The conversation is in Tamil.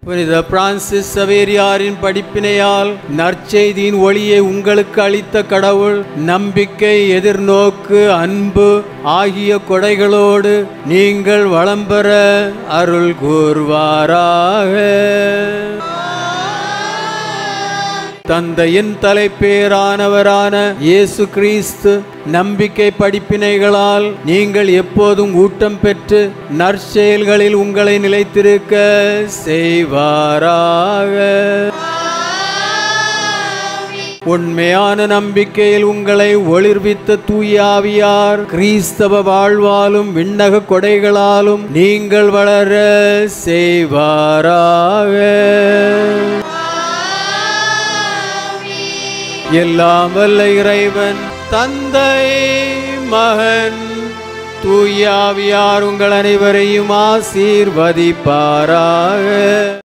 புனித பிரான்சிஸ் சவேரியாரின் படிப்பினையால் நற்செய்தியின் ஒளியை உங்களுக்கு அளித்த கடவுள் நம்பிக்கை எதிர்நோக்கு அன்பு ஆகிய கொடைகளோடு நீங்கள் வளம் பெற அருள் கூர்வாராக தந்தையின் தலைப்பேரானவரான இயேசு கிறிஸ்து நம்பிக்கை படிப்பினைகளால் நீங்கள் எப்போதும் ஊட்டம் பெற்று நற்செயல்களில் உங்களை நிலைத்திருக்க செய்வாராக உண்மையான நம்பிக்கையில் உங்களை ஒளிர்வித்த தூயாவியார் கிறிஸ்தவ வாழ்வாலும் விண்ணக கொடைகளாலும் நீங்கள் வளர செய்வாராக எல்லாம் வல்ல இறைவன் தந்தை மகன் தூயாவியார் உங்கள் அனைவரையும் ஆசீர்வதிப்பாராக